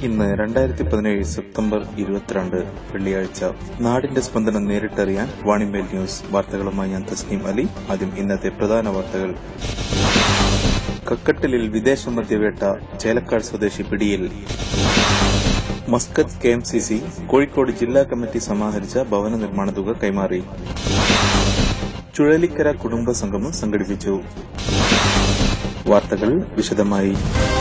ഇന്ന് രണ്ടായിരത്തി പതിനേഴ് സെപ്റ്റംബർ ഇരുപത്തിരണ്ട് വെള്ളിയാഴ്ച നാടിന്റെ സ്പന്ദനം നേരിട്ടറിയാൻ വാണിമേൽ ന്യൂസ് വാർത്തകളുമായി ഞാൻ തസ്നീം അലി ആദ്യം ഇന്നത്തെ പ്രധാന വാർത്തകൾ കക്കട്ടിലിൽ വിദേശ മദ്യവേട്ട ചേലക്കാട് സ്വദേശി പിടിയിൽ Muscat K M C C Kozhikode ജില്ലാ കമ്മിറ്റി സമാഹരിച്ച ഭവന നിർമ്മാണ തുക കൈമാറി ചുഴലിക്കര കുടുംബ സംഗമം സംഘടിപ്പിച്ചു വാർത്തകൾ വിശദമായി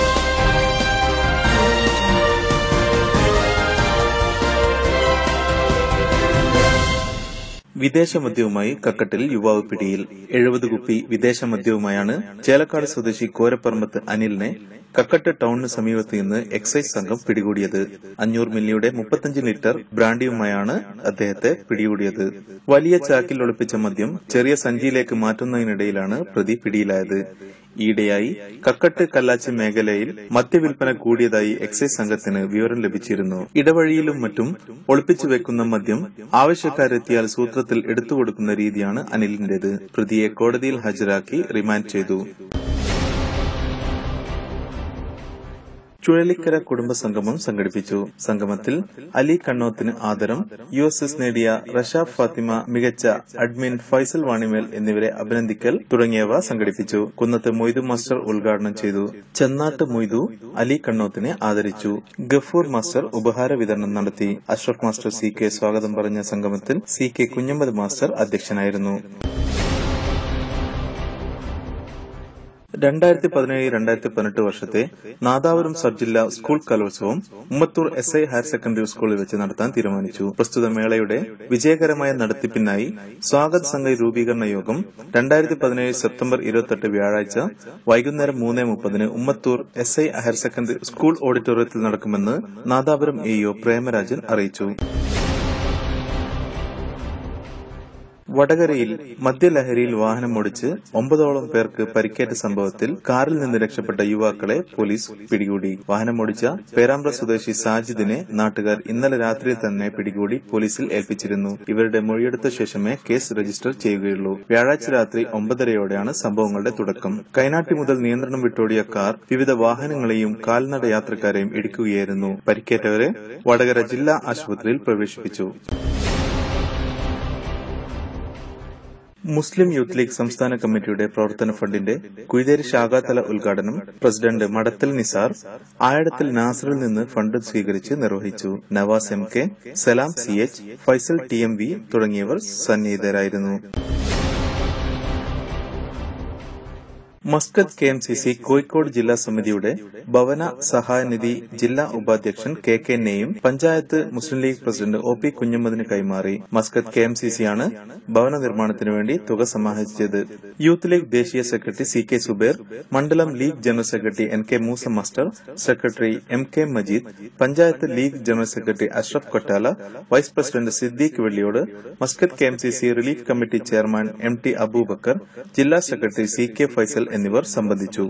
വിദേശ മദ്യവുമായി കക്കട്ടിൽ യുവാവ് പിടിയിൽ എഴുപത് കുപ്പി വിദേശ മദ്യവുമായാണ് ചേലക്കാട് സ്വദേശി കോരപ്പറമ്പത്ത് അനിലിനെ കക്കട്ട് ടൌണിന് സമീപത്ത് നിന്ന് എക്സൈസ് സംഘം പിടികൂടിയത് അഞ്ഞൂറ് മില്ലിയുടെ മുപ്പത്തഞ്ച് ലിറ്റർ ബ്രാൻഡിയുമായാണ് അദ്ദേഹത്തെ പിടികൂടിയത് വലിയ ചാക്കിൽ ഒളിപ്പിച്ച മദ്യം ചെറിയ സഞ്ചിയിലേക്ക് മാറ്റുന്നതിനിടയിലാണ് പ്രതി പിടിയിലായത് ഈയിടെയായി കക്കട്ട് കല്ലാച്ചി മേഖലയിൽ മദ്യവിൽപ്പന കൂടിയതായി എക്സൈസ് സംഘത്തിന് വിവരം ലഭിച്ചിരുന്നു ഇടവഴിയിലും മറ്റും ഒളിപ്പിച്ചു വെക്കുന്ന മദ്യം ആവശ്യക്കാരെത്തിയാൽ സൂത്രത്തിൽ എടുത്തുകൊടുക്കുന്ന രീതിയാണ് അനിലിന്റേത് പ്രതിയെ കോടതിയിൽ ഹാജരാക്കി റിമാൻഡ് ചെയ്തു ചുഴലിക്കര കുടുംബ സംഗമം സംഘടിപ്പിച്ചു സംഗമത്തിൽ അലി കണ്ണോത്തിന് ആദരം യു എസ് എസ് നേടിയ റഷാഫ് ഫാത്തിമ മികച്ച അഡ്മിൻ ഫൈസൽ വാണിമേൽ എന്നിവരെ അഭിനന്ദിക്കൽ തുടങ്ങിയവ സംഘടിപ്പിച്ചു കുന്നത്ത് മൊയ്തു മാസ്റ്റർ ഉദ്ഘാടനം ചെയ്തു ചെന്നാട്ട് മൊയ്തു അലി കണ്ണോത്തിനെ ആദരിച്ചു ഗഫൂർ മാസ്റ്റർ ഉപഹാര വിതരണം നടത്തി അഷ്റഫ് മാസ്റ്റർ സി കെ സ്വാഗതം പറഞ്ഞ സംഗമത്തിൽ സി കെ കുഞ്ഞമ്മദ് മാസ്റ്റർ അധ്യക്ഷനായിരുന്നു രണ്ടായിരത്തി പതിനേഴ് രണ്ടായിരത്തി പതിനെട്ട് വർഷത്തെ നാദാപുരം സബ് ജില്ലാ സ്കൂൾ കലോത്സവം Ummathur S I higher secondary സ്കൂളിൽ വെച്ച് നടത്താൻ തീരുമാനിച്ചു പ്രസ്തുത മേളയുടെ വിജയകരമായ നടത്തിപ്പിനായി സ്വാഗത സംഘ രൂപീകരണ യോഗം രണ്ടായിരത്തി പതിനേഴ് സെപ്റ്റംബർ ഇരുപത്തെട്ട് വ്യാഴാഴ്ച വൈകുന്നേരം മൂന്ന് മുപ്പതിന് Ummathur S I higher secondary school ഓഡിറ്റോറിയത്തിൽ നടക്കുമെന്ന് നാദാപുരം എഇഒ പ്രേമരാജൻ അറിയിച്ചു വടകരയിൽ മദ്യലഹരിയിൽ വാഹനമോടിച്ച് ഒമ്പതോളം പേർക്ക് പരിക്കേറ്റ സംഭവത്തിൽ കാറിൽ നിന്ന് രക്ഷപ്പെട്ട യുവാക്കളെ പോലീസ് പിടികൂടി വാഹനമോടിച്ച പേരാമ്പ്ര സ്വദേശി സാജിദിനെ നാട്ടുകാർ ഇന്നലെ രാത്രിയിൽ തന്നെ പിടികൂടി പോലീസിൽ ഏൽപ്പിച്ചിരുന്നു ഇവരുടെ മൊഴിയെടുത്ത ശേഷമേ കേസ് രജിസ്റ്റർ ചെയ്യുകയുള്ളൂ വ്യാഴാഴ്ച രാത്രി ഒമ്പതരയോടെയാണ് സംഭവങ്ങളുടെ തുടക്കം കൈനാട്ടി മുതൽ നിയന്ത്രണം വിട്ടോടിയ കാർ വിവിധ വാഹനങ്ങളെയും കാൽനട യാത്രക്കാരെയും ഇടിക്കുകയായിരുന്നു പരിക്കേറ്റവരെ വടകര ജില്ലാ ആശുപത്രിയിൽ പ്രവേശിപ്പിച്ചു മുസ്ലിം യൂത്ത് ലീഗ് സംസ്ഥാന കമ്മിറ്റിയുടെ പ്രവർത്തന ഫണ്ടിന്റെ കുയ്തേരി ശാഖാതല ഉദ്ഘാടനം പ്രസിഡന്റ് മടത്തൽ നിസാർ ആയടത്തിൽ നാസറിൽ നിന്ന് ഫണ്ട് സ്വീകരിച്ച് നിർവഹിച്ചു Navas M K Salam C H Faisal T M V തുടങ്ങിയവർ സന്നിഹിതരായിരുന്നു Muscat K M C C Kozhikode ജില്ലാ സമിതിയുടെ ഭവന സഹായനിധി ജില്ലാ ഉപാധ്യക്ഷൻ കെ കെ നെയും panchayat Muslim League president O P കുഞ്ഞമ്മദിന് കൈമാറി Muscat K M C C ആണ് ഭവന നിർമ്മാണത്തിനു വേണ്ടി തുക സമാഹരിച്ചത് യൂത്ത് ലീഗ് ദേശീയ സെക്രട്ടറി സി കെ സുബേർ മണ്ഡലം League general secretary N K Moosa master secretary M K Majeed panchayat league general secretary Ashraf Kottala vice president Siddique Velliyode Muscat K M C C relief committee chairman M T Aboobacker ജില്ലാ secretary C K Faisal എന്നിവർ സംബന്ധിച്ചു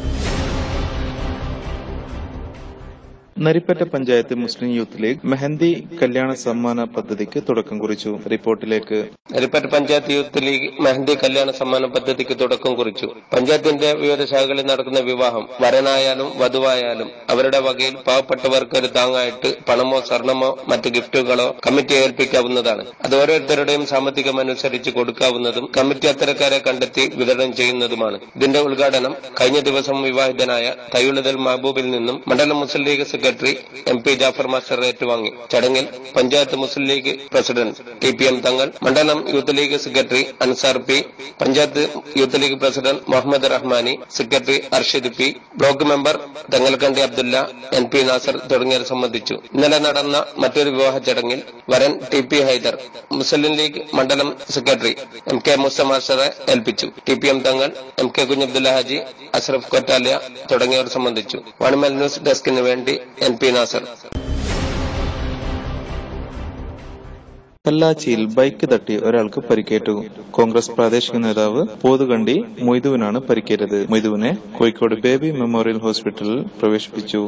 നരിപ്പറ്റ പഞ്ചായത്ത് മുസ്ലിം യൂത്ത് ലീഗ് മെഹന്തി കല്യാണ സമ്മാന പദ്ധതിക്ക് തുടക്കം കുറിച്ചു റിപ്പോർട്ടിലേക്ക് നരിപ്പറ്റ പഞ്ചായത്ത് യൂത്ത് ലീഗ് മെഹന്തി കല്യാണ സമ്മാന പദ്ധതിക്ക് തുടക്കം കുറിച്ചു പഞ്ചായത്തിന്റെ വിവിധ ശാഖകളിൽ നടക്കുന്ന വിവാഹം വരനായാലും വധുവായാലും അവരുടെ വകയിൽ പാവപ്പെട്ടവർക്ക് ഒരു താങ്ങായിട്ട് പണമോ സ്വർണമോ മറ്റ് ഗിഫ്റ്റുകളോ കമ്മിറ്റി ഏൽപ്പിക്കാവുന്നതാണ് അത് ഓരോരുത്തരുടെയും സാമ്പത്തികം അനുസരിച്ച് കൊടുക്കാവുന്നതും കമ്മിറ്റി അത്തരക്കാരെ കണ്ടെത്തി വിതരണം ചെയ്യുന്നതുമാണ് ഇതിന്റെ ഉദ്ഘാടനം കഴിഞ്ഞ ദിവസം വിവാഹിതനായ തയ്യുള്ളതൽ മഹബൂബിൽ നിന്നും മണ്ഡലം Muslim League secretary M P Jafar master ഏറ്റുവാങ്ങി ചടങ്ങിൽ panchayat Muslim League president T P M Thangal മണ്ഡലം Youth League secretary Ansar P panchayat Youth League president Muhammad Rahmani secretary Arshid P block member Thangalkandi Abdulla N P Nasar തുടങ്ങിയവർ സംബന്ധിച്ചു ഇന്നലെ നടന്ന മറ്റൊരു വിവാഹ ചടങ്ങിൽ വരൻ ടി പി ഹൈദർ മുസ്ലിം ലീഗ് മണ്ഡലം സെക്രട്ടറി എം കെ മുസ്ത മാസ്റ്ററെ ഏൽപ്പിച്ചു T P M Thangal M K കുഞ്ഞബ്ദുല്ല Haji Ashraf കൊറ്റാലിയ തുടങ്ങിയവർ സംബന്ധിച്ചു വണിമൽ ന്യൂസ് ഡെസ്കിന് വേണ്ടി എൻ പി നാസർ കല്ലാച്ചിയിൽ ബൈക്ക് തട്ടി ഒരാൾക്ക് പരിക്കേറ്റു കോൺഗ്രസ് പ്രാദേശിക നേതാവ് പോതുകണ്ടി മൊയ്തുവിനാണ് പരിക്കേറ്റത് മൊയ്തുവിനെ കോഴിക്കോട് ബേബി മെമ്മോറിയൽ ഹോസ്പിറ്റലിൽ പ്രവേശിപ്പിച്ചു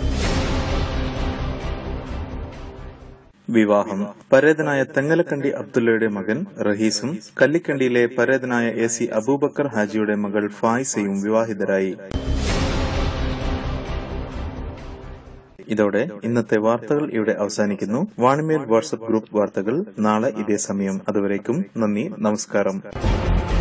വിവാഹം പരേതനായ തെങ്ങലക്കണ്ടി അബ്ദുള്ളയുടെ മകൻ റഹീസും കല്ലിക്കണ്ടിയിലെ പരേതനായ എ സി അബൂബക്കർ ഹാജിയുടെ മകൾ ഫായിസയും വിവാഹിതരായി ഇതോടെ ഇന്നത്തെ വാർത്തകൾ ഇവിടെ അവസാനിക്കുന്നു വാണിമേൽ വാട്സ്ആപ്പ് ഗ്രൂപ്പ് വാർത്തകൾ നാളെ ഇതേ സമയം അതുവരേക്കും നന്ദി നമസ്കാരം